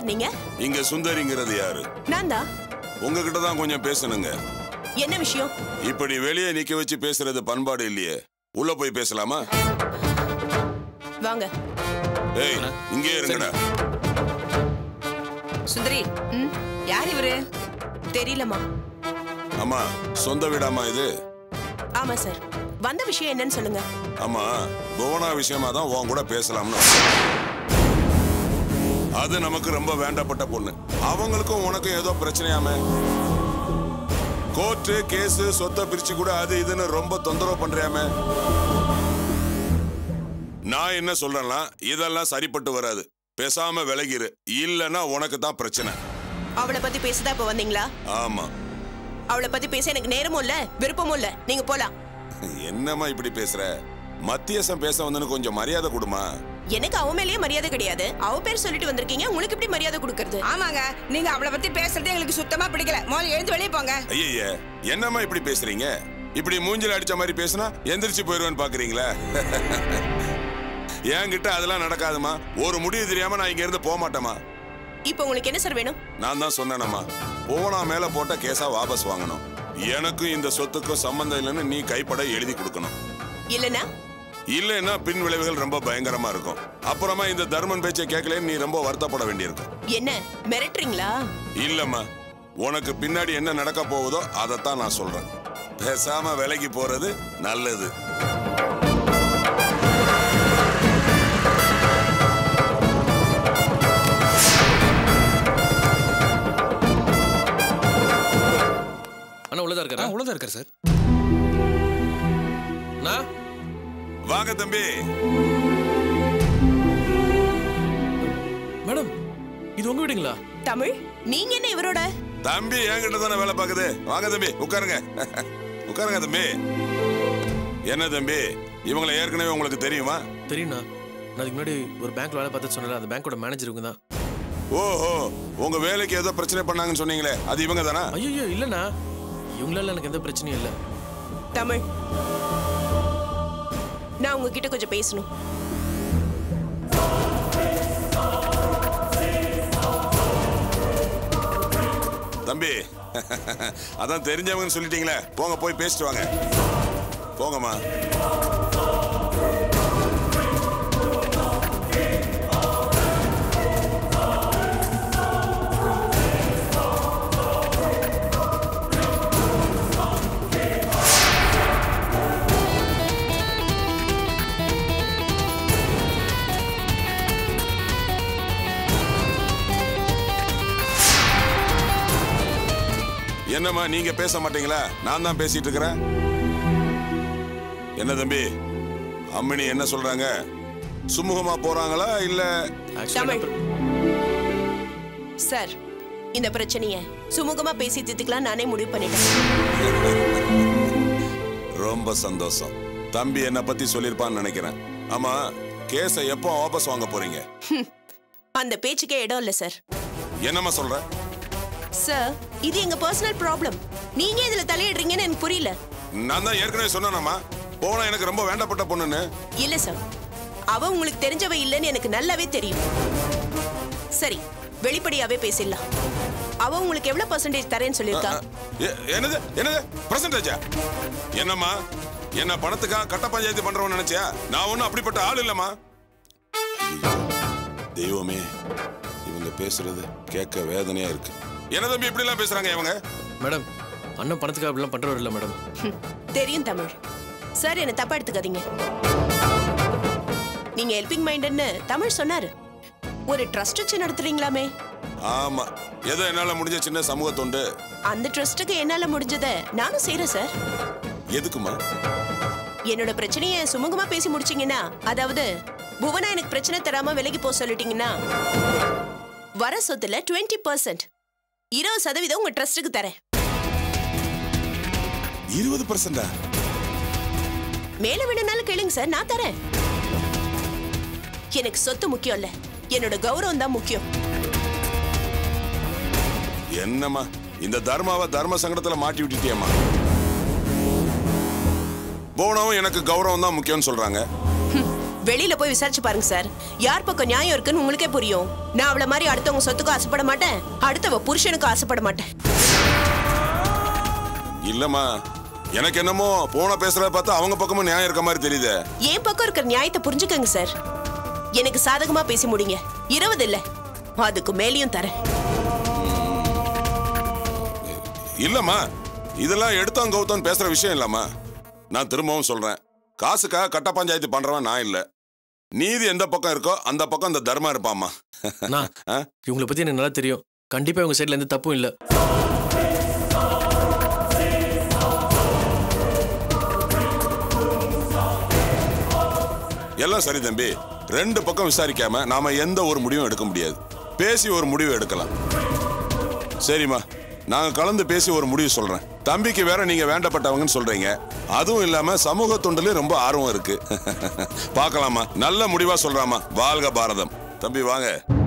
நீங்க இங்க சுந்தரிங்கிறது யாரு நான் தான் உங்ககிட்ட தான் கொஞ்சம் பேசணுங்க என்ன விஷயம் இப்படி வெளியே நிக்க வச்சு பேசுறது பண்பாடு இல்லையே உள்ள போய் பேசலாமா வாங்க ஏய் இங்கே இருங்கடா சுந்தரி யார் இவரு தெரியலம்மா அம்மா சொந்த வீடாமா இது ஆமா சார் வந்த விஷயம் என்னன்னு சொல்லுங்க ஆமா புவனா விஷயமா தான் உன் கூட பேசலாம்னு அது நமக்கு ரொம்ப வேண்டப்பட்ட பொண்ணு அவங்களுக்கும் உனக்கும் ஏதோ பிரச்சனையாமே கோர்ட்டு கேஸ் சொத்தை பிரிச்சு கூட அது இதுன்னு ரொம்ப தொந்தரவு பண்றியாமே நான் என்ன சொல்றேன்னா இதெல்லாம் சரிப்பட்டு வராது பேசாம விலகிரு இல்லைன்னா உனக்கு தான் பிரச்சனை அவளை பத்தி பேசதான் இப்ப வந்தீங்களா ஆமா அவளை பத்தி பேச எனக்கு நேரமும் இல்ல விருப்பமும் இல்ல நீங்க போலாம் என்னம்மா இப்படி பேசுற மத்தியசம் பேச வந்தேன்னு கொஞ்சம் மரியாதை கொடுமா எனக்கு அவ மேலேயே மரியாதை கிடையாது அவ பேர் சொல்லிட்டு வந்திருக்கீங்க உங்களுக்கு எப்படி மரியாதை கொடுக்கறது ஆமாங்க நீங்க அவளை பத்தி பேசுறது எங்களுக்கு சுத்தமா பிடிக்கல முதல்ல எழுந்து வெளியே போங்க ஐய என்னம்மா இப்படி பேசுறீங்க இப்படி மூஞ்சில அடிச்ச மாதிரி பேசினா எந்திரிச்சு போயிருவேன்னு பாக்குறீங்களா என்கிட்ட அதெல்லாம் நடக்காதுமா ஒரு முடிவு தெரியாம நான் இங்க இருந்து போக மாட்டேமா இப்போ உங்களுக்கு என்ன சார் வேணும் நான் தான் சொன்னேனம்மா போனா மேல போட்ட கேஸா வாபஸ் வாங்கணும் எனக்கும் இந்த சொத்துக்கும் சம்பந்தம் இல்லைன்னு நீ கைப்பட எழுதி கொடுக்கணும் இல்லனா இல்லைன்னா பின் விளைவுகள் ரொம்ப பயங்கரமா இருக்கும் அப்புறமா இந்த தர்மன் பேச்சை கேட்கலன்னு நீ ரொம்ப வருத்தப்பட வேண்டியிருக்கும் என்ன மிரட்டுறீங்களா இல்லம்மா உனக்கு பின்னாடி என்ன நடக்க போகுதோ அதைத்தான் நான் சொல்றேன் பேசாம விலைக்கு போறது நல்லது அண்ணா உள்ளதா இருக்காரா உள்ளதா இருக்கார் சார் அண்ணா வாங்க தம்பி மேடம் இது உங்க வீடுங்களா தமிழ் நீங்க என்ன இவரோட தம்பி என்கிட்ட தானே வேலை பார்க்குது வாங்க தம்பி உட்காருங்க உட்காருங்க தம்பி என்ன தம்பி இவங்களை ஏற்கனவே உங்களுக்கு தெரியுமா தெரியும்ண்ணா நான் அதுக்கு முன்னாடி ஒரு பேங்க்ல வேலை பார்த்து சொன்னல அந்த பேங்க்கோட மேனேஜர் இவங்க தான் ஓஹோ உங்க வேலைக்கு ஏதோ பிரச்சனை பண்ணாங்கன்னு சொன்னீங்களே அது இவங்க தானா ஐயோ இல்லைண்ணா இவங்களால எனக்கு எந்த பிரச்சனையும் இல்லை தமிழ் நான் உங்ககிட்ட கொஞ்சம் பேசணும் தம்பி அதான் தெரிஞ்சவங்கன்னு சொல்லிட்டீங்களே போங்க போய் பேசிட்டு வாங்க போங்கம்மா என்னம்மா நீங்க பேச மாட்டீங்களா நான் தான் பேசிட்டு இருக்கிறேன் என்ன தம்பி அம்மினி என்ன சொல்றாங்க சுமூகமா போறாங்களா இல்ல தமிழ் சார் இந்த பிரச்சனைய சுமூகமா பேசி தீர்த்துக்கலாம் நானே முடிவு பண்ணிட்டேன் ரொம்ப சந்தோஷம் தம்பி என்ன பத்தி சொல்லிருப்பான்னு நினைக்கிறேன் ஆமா கேஸை எப்போ வாபஸ் வாங்க போறீங்க அந்த பேச்சுக்கே இடம் இல்ல சார் என்னம்மா சொல்ற சார் இது எங்க பர்சனல் ப்ராப்ளம் நீங்க இதுல தலையிடுறீங்கன்னு எனக்கு புரியல நான் தான் ஏற்கனவே சொன்னேனம்மா போனா எனக்கு ரொம்ப வேண்டப்பட்ட பொண்ணுன்னு இல்ல சார் அவ உங்களுக்கு தெரிஞ்சவ இல்லைன்னு எனக்கு நல்லாவே தெரியும் சரி வெளிப்படையாவே பேசிடலாம் அவ உங்களுக்கு எவ்வளவு பர்சன்டேஜ் தரேன்னு சொல்லியிருக்கா எ- என்னது என்னது பிரசன்டேஜா என்னம்மா என்ன பணத்துக்காக கட்ட பஞ்சாயத்து பண்றவன் நினைச்சியா நான் ஒன்றும் அப்படிப்பட்ட ஆள் இல்லம்மா ஐயோ, தெய்வமே இவங்க பேசுறது கேட்க வேதனையா இருக்கு என்ன தம்பி இப்படி எல்லாம் பேசுறாங்க இவங்க மேடம் அண்ணன் பணத்துக்காக அப்படிலாம் பண்றவர் இல்லை மேடம் ஹம், தெரியும் தமிழ் சார் என்ன தப்பா எடுத்துக்காதீங்க நீங்க ஹெல்பிங் மைண்டட்னு தமிழ் சொன்னாரு ஒரு ட்ரஸ்ட் வச்சு நடத்துறீங்களாமே ஆமா ஏதோ என்னால முடிஞ்ச சின்ன சமூக தொண்டு அந்த ட்ரஸ்ட்டுக்கு என்னால முடிஞ்சதை நானும் செய்யறேன் சார் எதுக்குமா என்னோட பிரச்சனைய சுமூகமா பேசி முடிச்சீங்கன்னா அதாவது புவனா எனக்கு பிரச்சனை தராம விலகி போக சொல்லிட்டீங்கன்னா வர சொத்துல 20% பர்சன்ட் இருபது சதவீதம் உங்க ட்ரஸ்ட்டுக்கு தரேன் இருபது பர்சன்டா மேல வேணும்னாலும் கேளுங்க சார் நான் தரேன் எனக்கு சொத்து முக்கியம் இல்ல என்னோட கௌரவம் தான் முக்கியம் என்னம்மா இந்த தர்மாவை தர்ம சங்கடத்துல மாட்டி விட்டுட்டியம்மா போனவும் எனக்கு கௌரவம் தான் முக்கியம்னு சொல்றாங்க வெளியில போய் விசாரிச்சு பாருங்க சார் யார் பக்கம் நியாயம் இருக்குன்னு உங்களுக்கே புரியும் நான் அவள மாதிரி அடுத்தவங்க சொத்துக்கும் ஆசைப்பட மாட்டேன் அடுத்தவ புருஷனுக்கும் ஆசைப்பட மாட்டேன் இல்லம்மா எனக்கு என்னமோ போன பேசுறத பார்த்தா அவங்க பக்கமும் நியாயம் இருக்க மாதிரி தெரியுதே என் பக்கம் இருக்கிற நியாயத்தை புரிஞ்சுக்கங்க சார் எனக்கு சாதகமா பேசி முடிங்க இருபது இல்ல அதுக்கு மேலேயும் தரேன் இல்லம்மா இதெல்லாம் எடுத்தோம் கௌத்தம் பேசுற விஷயம் இல்லம்மா நான் திரும்பவும் சொல்றேன் காசுக்காக கட்ட பஞ்சாயத்து பண்றவன் நான் இல்ல நீதி எந்த பக்கம் இருக்கோ அந்த பக்கம் இந்த தர்மம் இருப்பாம்மா அண்ணா ஆ? இவங்களை பத்தி எனக்கு நல்லா தெரியும் கண்டிப்பா இவங்க சைடுல எந்த தப்பும் இல்ல எல்லாம் சரி தம்பி ரெண்டு பக்கம் விசாரிக்காம நாம எந்த ஒரு முடிவும் எடுக்க முடியாது பேசி ஒரு முடிவு எடுக்கலாம் சரிம்மா நாங்க கலந்து பேசி ஒரு முடிவு சொல்றேன் தம்பிக்கு வேற நீங்க வேண்டப்பட்டவங்கன்னு சொல்றீங்க அதுவும் இல்லாம சமூக தொண்டுல ரொம்ப ஆர்வம் இருக்கு பார்க்கலாமா நல்ல முடிவா சொல்றாமா வாழ்க பாரதம் தம்பி வாங்க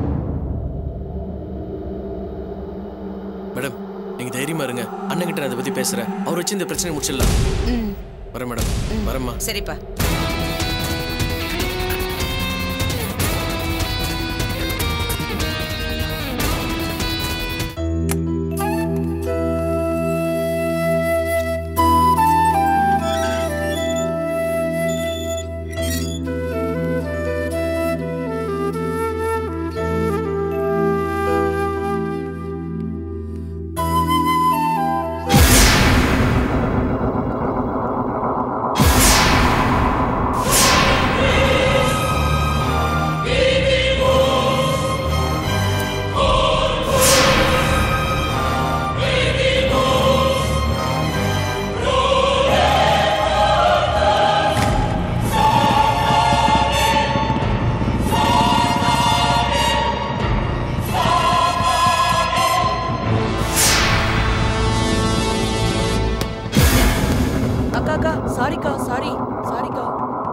மேடம் நீங்க தைரியமா இருங்க அண்ணன் கிட்ட நான் அதை பத்தி பேசுறேன் அவர் வச்சு இந்த பிரச்சனை முடிச்சிடலாம் வரேன் மேடம் வரேம்மா சரிப்பா அக்கா அக்கா சாரிக்கா சாரி சாரிக்கா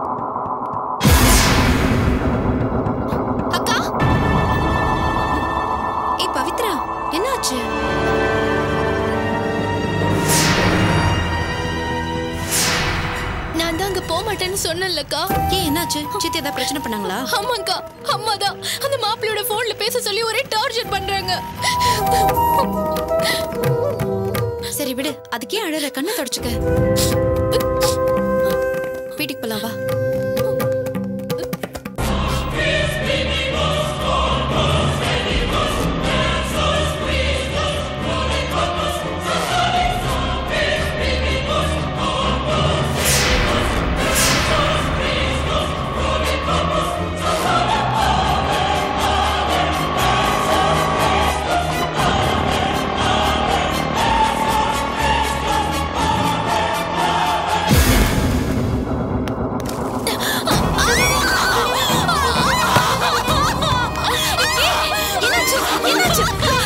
அக்கா ஏய் பவித்ரா என்னாச்சு நான் தான் அங்க போக மாட்டேன்னு சொன்னேன்லக்கா ஏன் என்னாச்சு சித்தி ஏதாவது பிரச்சனை பண்ணாங்களா ஆமாக்கா அம்மா தான் அந்த மாப்பிள்ளையோட போன்ல பேச சொல்லி ஒரே டார்ச்சர் பண்றாங்க சரி விடு அதுக்கே அழற கண்ணை தொடச்சுக்க வீட்டுக்கு போலாம் வா என்னாச்சு என்னாச்சு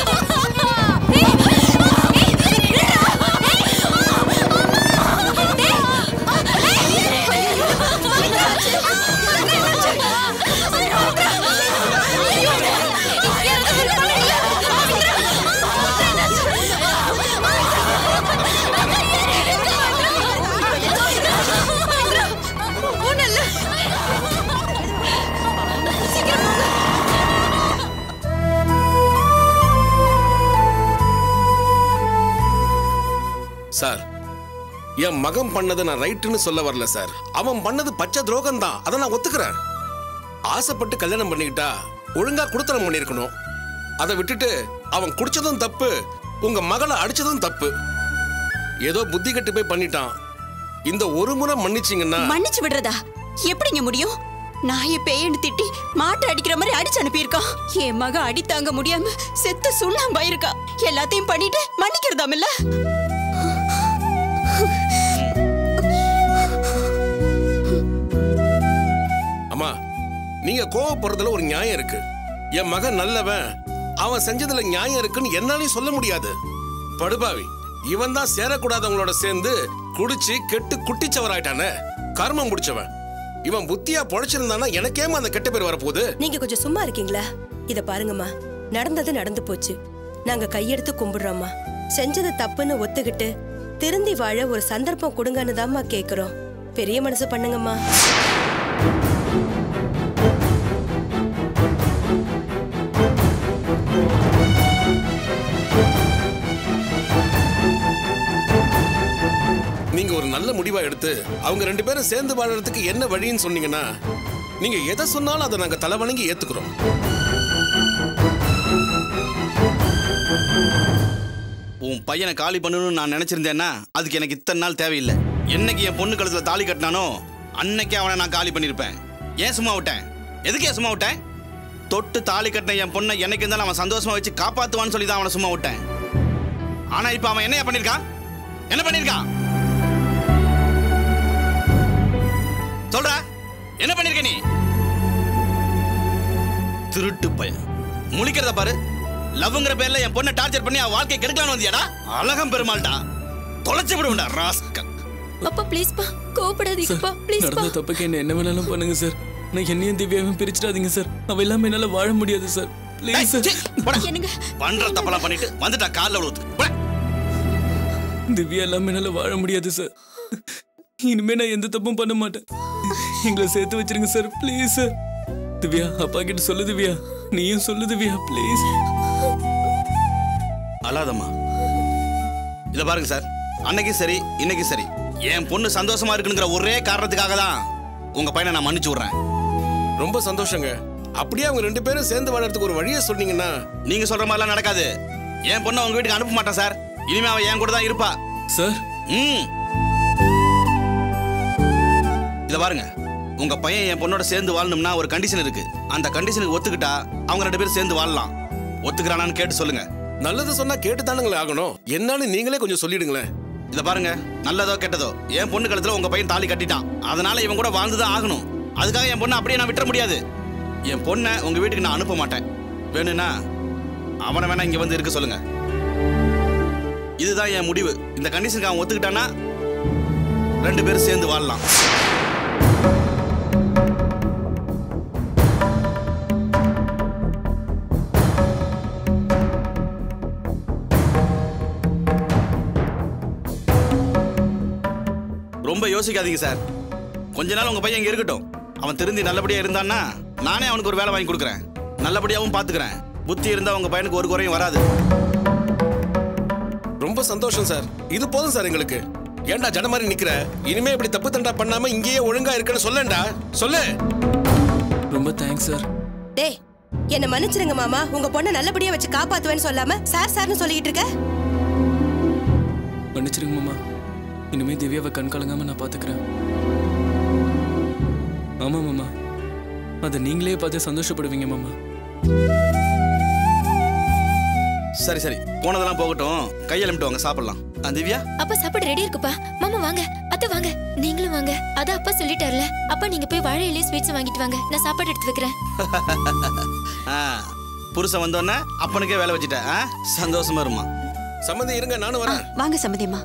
சார் என் மகன் பண்ணது நான் ரைட்டுன்னு சொல்ல வரல சார் அவன் பண்ணது பச்சை துரோகம் தான் அதை நான் ஒத்துக்கிறேன் ஆசைப்பட்டு கல்யாணம் பண்ணிக்கிட்டா ஒழுங்கா குடுத்தனம் பண்ணியிருக்கணும் அதை விட்டுட்டு அவன் குடிச்சதும் தப்பு உங்க மகளை அடிச்சதும் தப்பு ஏதோ புத்தி கட்டு போய் பண்ணிட்டான் இந்த ஒரு முறை மன்னிச்சிங்கன்னா மன்னிச்சு விடுறதா எப்படிங்க முடியும் நாயை பேயன்னு திட்டி மாட்டை அடிக்கிற மாதிரி அடிச்சு அனுப்பியிருக்கான் என் மக அடி தாங்க முடியாம செத்து சுண்ணாம்பாயிருக்கா எல்லாத்தையும் பண்ணிட்டு மன்னிக்கிறதாமில்ல அம்மா நீங்க கோவப்படுறதுல ஒரு நியாயம் இருக்கு என் மகன் நல்லவன் அவன் செஞ்சதுல நியாயம் இருக்குன்னு என்னாலையும் சொல்ல முடியாது படுபாவி இவன் தான் சேரக்கூடாதவங்களோட சேர்ந்து குடிச்சு கெட்டு குட்டிச்சவராயிட்டானே கர்மம் முடிச்சவன் இவன் புத்தியா பொழைச்சிருந்தானா எனக்கேமா அந்த கெட்ட பேர் வரப்போகுது நீங்க கொஞ்சம் சும்மா இருக்கீங்களா இத பாருங்கம்மா நடந்தது நடந்து போச்சு நாங்க கையெடுத்து கும்பிடுறோம்மா செஞ்சது தப்புன்னு ஒத்துக்கிட்டு திருந்தி வாழ ஒரு சந்தர்ப்பம் கொடுங்கன்னு தாம்மா கேக்குறோம் பெரிய மனசு பண்ணுங்கம்மா எடுத்து அவங்க ரெண்டு பேரும் சேர்ந்து வாழறதுக்கு என்ன வழின்னு சொன்னீங்கன்னா நீங்க எதை சொன்னாலும் அதை நாங்க தலை வணங்கி ஏத்துக்கிறோம் உன் பையனை காலி பண்ணணும்னு நான் நினைச்சிருந்தேன்னா அதுக்கு எனக்கு இத்தனை நாள் தேவையில்லை என்னைக்கு என் பொண்ணு கழுத்துல தாலி கட்டினானோ அன்னைக்கு அவனை நான் காலி பண்ணியிருப்பேன் ஏன் சும்மா விட்டேன் எதுக்கு ஏன் சும்மா விட்டேன் தொட்டு தாலி கட்டின என் பொண்ணை எனக்கு இருந்தாலும் அவன் சந்தோஷமா வச்சு காப்பாத்துவான்னு சொல்லி தான் அவனை சும்மா விட்டேன் ஆனா இப்ப அவன் என்னையா பண்ணிருக்கான் என்ன பண்ணிருக்கான் சொல்ற என்ன பண்ணிருக்க நீ திருட்டு பையன் முழிக்கிறத பாரு லவ்ங்கிற பேர்ல என் பொண்ணை டார்ச்சர் பண்ணி அவ வாழ்க்கை கெடுக்கலாம்னு வந்தியாடா அழகம் பெருமாள்டா தொலைச்சு விடுவேன்டா ராஸ்கல் அப்பா ப்ளீஸ்ப்பா கோவப்படாதீங்கப்பா ப்ளீஸ்ப்பா நடந்த தப்புக்கு என்ன என்ன வேணாலும் பண்ணுங்க சார் நான் என்னையும் திவ்யாவையும் பிரிச்சிடாதீங்க சார் அவ இல்லாம என்னால வாழ முடியாது சார் ப்ளீஸ் சார் என்னங்க பண்ற தப்பெல்லாம் பண்ணிட்டு வந்துட்டா கால்ல விழுவுது திவ்யா இல்லாம என்னால வாழ முடியாது சார் இனிமே நான் எந்த தப்பும் பண்ண மாட்டேன் எங்களை சேர்த்து வச்சிருங்க சார் ப்ளீஸ் சார் திவ்யா அப்பா கிட்ட சொல்லு திவ்யா நீயும் சொல்லு திவ்யா ப்ளீஸ் அழாதம்மா இத பாருங்க சார் அன்னைக்கு சரி இன்னைக்கு சரி என் பொண்ணு சந்தோஷமா இருக்குங்கிற ஒரே காரணத்துக்காக தான் உங்க பையனை நான் மன்னிச்சு விடுறேன் ரொம்ப சந்தோஷங்க அப்படியே அவங்க ரெண்டு பேரும் சேர்ந்து வாழறதுக்கு ஒரு வழியை சொன்னீங்கன்னா நீங்க சொல்ற மாதிரிலாம் நடக்காது என் பொண்ணை உங்க வீட்டுக்கு அனுப்ப மாட்டேன் சார் இனிமே அவன் என் கூட தான் இருப்பா சார் ம் இத பாருங்க உங்க பையன் என் பொண்ணோட சேர்ந்து வாழணும்னா ஒரு கண்டிஷன் இருக்கு அந்த கண்டிஷனுக்கு ஒத்துக்கிட்டா அவங்க ரெண்டு பேரும் சேர்ந்து வாழலாம் ஒத்துக்கிறானான்னு கேட்டு சொல்லுங்க நல்லது சொன்னா கேட்டு தானுங்களே ஆகணும் என்னன்னு நீங்களே கொஞ்சம் சொல்லிடுங்களேன் இத பாருங்க நல்லதோ கெட்டதோ என் பொண்ணு கழுத்துல உங்க பையன் தாலி கட்டிட்டான் அதனால இவன் கூட வாழ்ந்துதான் ஆகணும் அதுக்காக என் பொண்ணை அப்படியே நான் விட்டுற முடியாது என் பொண்ணை உங்க வீட்டுக்கு நான் அனுப்ப மாட்டேன் வேணும்னா அவனை வேணா இங்க வந்து இருக்க சொல்லுங்க இதுதான் என் முடிவு இந்த கண்டிஷனுக்கு அவன் ஒத்துக்கிட்டானா ரெண்டு பேரும் சேர்ந்து வாழலாம் ரொம்ப யோசிக்காதீங்க சார் கொஞ்ச நாள் உங்க பையன் இங்க இருக்கட்டும் அவன் திருந்தி நல்லபடியா இருந்தான்னா நானே அவனுக்கு ஒரு வேலை வாங்கி கொடுக்குறேன் நல்லபடியாவும் பாத்துக்கிறேன் புத்தி இருந்தா உங்க பையனுக்கு ஒரு குறையும் வராது ரொம்ப சந்தோஷம் சார் இது போதும் சார் எங்களுக்கு ஏன்டா ஜன மாதிரி நிக்கிற இனிமே இப்படி தப்பு தண்டா பண்ணாம இங்கேயே ஒழுங்கா இருக்குன்னு சொல்லேன்டா சொல்லு ரொம்ப தேங்க்ஸ் சார் டேய் என்ன மன்னிச்சிருங்க மாமா உங்க பொண்ணை நல்லபடியா வச்சு காப்பாத்துவேன்னு சொல்லாம சார் சார்னு சொல்லிட்டு இருக்க மன்னிச்சிருங்க மாமா இனிமே திவ்யாவை கண் கலங்காம நான் பாத்துக்கிறேன் ஆமா மாமா அதை நீங்களே பார்த்து சந்தோஷப்படுவீங்க மாமா சரி சரி போனதெல்லாம் போகட்டும் கையெழுமிட்டு வாங்க சாப்பிடலாம் ஆ, திவ்யா அப்பா சாப்பாடு ரெடி இருக்குப்பா மாமா வாங்க அத்தை வாங்க நீங்களும் வாங்க அதான் அப்பா சொல்லிட்டார்ல அப்பா நீங்க போய் வாழை இலையும் ஸ்வீட்ஸ் வாங்கிட்டு வாங்க நான் சாப்பாடு எடுத்து வைக்கிறேன் ஆ, புருஷன் வந்தோடனே அப்பனுக்கே வேலை வச்சுட்டேன் ஆ? சந்தோஷமா இருமா சம்மந்தி இருங்க நானும் வரேன் வாங்க சம்மதியம்மா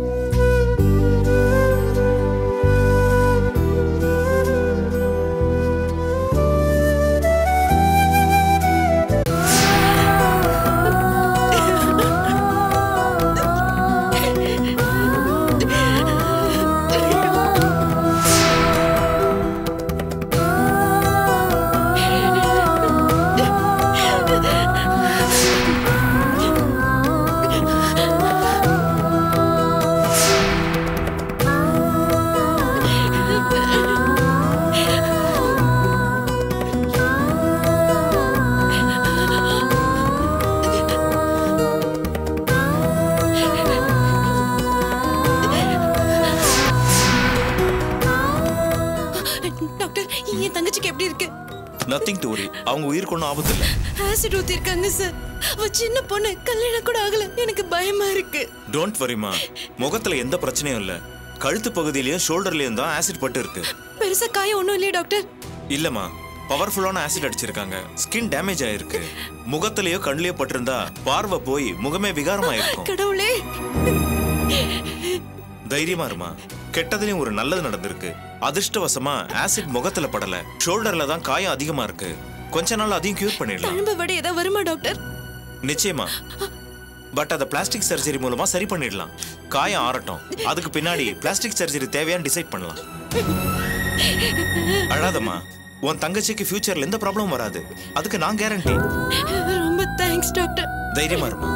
டாக்டர் என் தங்கச்சிக்கு எப்படி இருக்கு நத்திங் டு வரி அவங்க உயிருக்கு ஒன்றும் ஆபத்து இல்லை ஆசிட் ஊத்திருக்காங்க சார் அவ சின்ன பொண்ணு கல்யாணம் கூட ஆகல எனக்கு பயமா இருக்கு டோன்ட் வரிமா முகத்துல எந்த பிரச்சனையும் இல்ல கழுத்து பகுதியிலயும் ஷோல்டர்லயும் தான் ஆசிட் பட்டு இருக்கு பெருசா காயம் ஒண்ணும் இல்லையா டாக்டர் இல்லம்மா பவர்ஃபுல்லான ஆசிட் அடிச்சிருக்காங்க ஸ்கின் டேமேஜ் ஆயிருக்கு முகத்திலயோ கண்ணிலயோ பட்டிருந்தா பார்வை போய் முகமே விகாரமாயிருக்கும் கடவுளே தைரியமா இருமா கெட்டதுலயும் ஒரு நல்லது நடந்திருக்கு அதிர்ஷ்டவசமா ஆசிட் முகத்துல படல ஷோல்டர்ல தான் காயம் அதிகமா இருக்கு கொஞ்ச நாள் அதையும் கியூர் பண்ணிடலாம் தழும்ப விட ஏதாவது வருமா டாக்டர் நிச்சயமா பட் அதை பிளாஸ்டிக் சர்ஜரி மூலமா சரி பண்ணிடலாம் காயம் ஆறட்டும் அதுக்கு பின்னாடி பிளாஸ்டிக் சர்ஜரி தேவையான்னு டிசைட் பண்ணலாம் அழாதம்மா உன் தங்கச்சிக்கு ஃபியூச்சர்ல எந்த ப்ராப்ளமும் வராது அதுக்கு நான் கேரண்டி ரொம்ப தேங்க்ஸ் டாக்டர் தைரியமா இருமா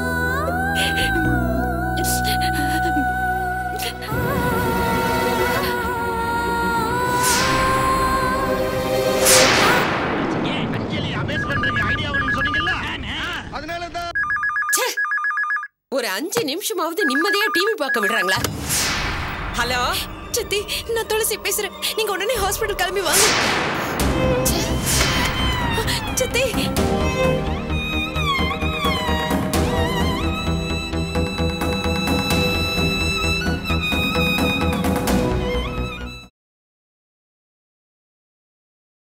ஒரு அஞ்சு நிமிஷமாவது நிம்மதியா டிவி பார்க்க விடுறாங்களா ஹலோ சித்தி நான் துளசி பேசுறேன் நீங்க உடனே ஹாஸ்பிடல் கிளம்பி வாங்க சித்தி